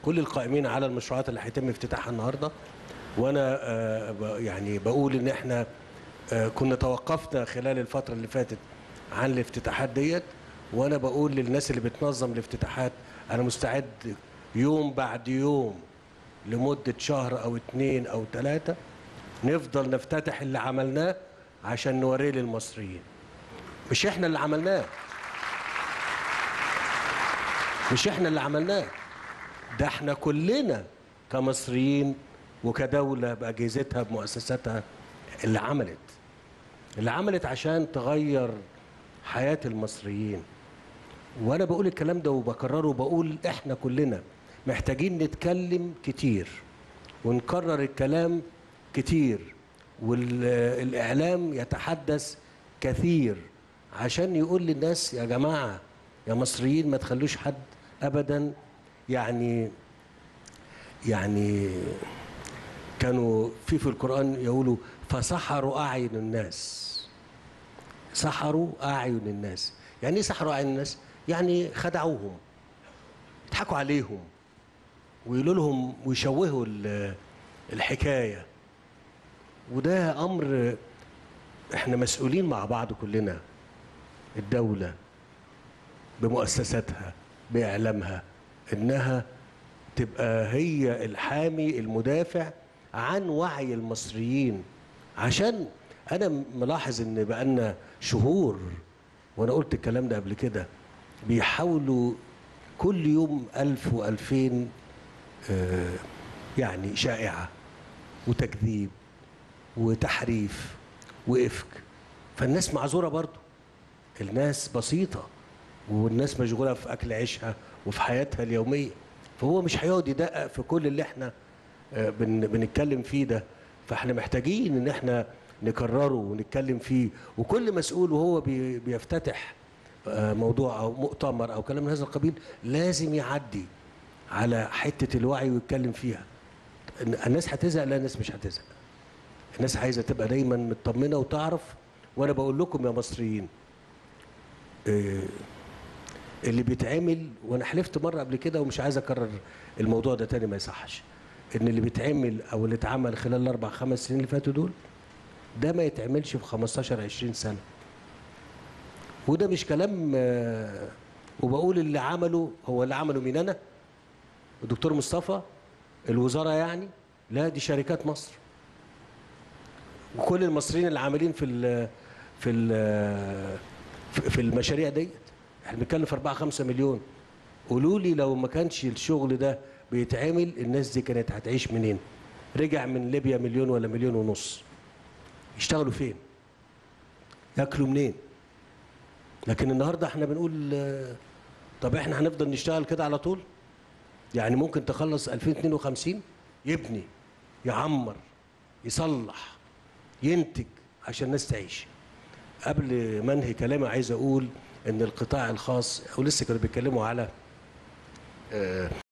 كل القائمين على المشروعات اللي هيتم افتتاحها النهارده وانا آه، ب- يعني بقول ان احنا آه، كنا توقفنا خلال الفتره اللي فاتت عن الافتتاحات ديت وانا بقول للناس اللي بتنظم الافتتاحات انا مستعد يوم بعد يوم لمده شهر او اتنين او ثلاثه نفضل نفتتح اللي عملناه عشان نوريه للمصريين مش احنا اللي عملناه مش احنا اللي عملناه ده احنا كلنا كمصريين وكدولة بأجهزتها بمؤسساتها اللي عملت اللي عملت عشان تغير حياة المصريين وانا بقول الكلام ده وبكرره وبقول احنا كلنا محتاجين نتكلم كتير ونكرر الكلام كتير والاعلام يتحدث كثير عشان يقول للناس يا جماعه يا مصريين ما تخلوش حد ابدا يعني يعني كانوا في في القران يقولوا فسحروا اعين الناس سحروا اعين الناس يعني ايه سحروا اعين الناس يعني خدعوهم يضحكوا عليهم ويقولوا لهم ويشوهوا ال- الحكايه وده امر احنا مسؤولين مع بعض كلنا الدوله بمؤسساتها باعلامها انها تبقى هي الحامي المدافع عن وعي المصريين عشان انا ملاحظ ان بقالنا شهور وانا قلت الكلام ده قبل كده بيحاولوا كل يوم ألف وألفين آه، يعني شائعة وتكذيب وتحريف وإفك فالناس معذورة برضو الناس بسيطة والناس مشغولة في أكل عيشها وفي حياتها اليومية فهو مش هيقعد يدقق في كل اللي احنا آه، بن بنتكلم فيه ده فاحنا محتاجين ان احنا نكرره ونتكلم فيه وكل مسؤول وهو بي- بيفتتح آه، موضوع او مؤتمر او كلام من هذا القبيل لازم يعدي على حته الوعي ويتكلم فيها الناس هتزهق لا الناس مش هتزهق الناس عايزه تبقى دايما مطمنه وتعرف وانا بقول لكم يا مصريين آه، اللي بيتعمل وانا حلفت مره قبل كده ومش عايز اكرر الموضوع ده تاني ما يصحش ان اللي بيتعمل او اللي اتعمل خلال الاربع خمس سنين اللي فاتوا دول ده ما يتعملش في 15 20 سنه وده مش كلام آه، وبقول اللي عمله هو اللي عمله مين انا الدكتور مصطفى الوزاره يعني لا دي شركات مصر وكل المصريين اللي عاملين في ال في ال في- في المشاريع ديت احنا بنتكلم في 4 5 مليون قولوا لي لو ما كانش الشغل ده بيتعمل الناس دي كانت هتعيش منين رجع من ليبيا مليون ولا مليون ونص يشتغلوا فين ياكلوا منين لكن النهارده احنا بنقول آه، طب احنا هنفضل نشتغل كده على طول يعني ممكن تخلص 2052 يبني يعمر يصلح ينتج عشان الناس تعيش قبل ما انهي كلامي عايز اقول ان القطاع الخاص ولسه كانوا بيتكلموا على آه،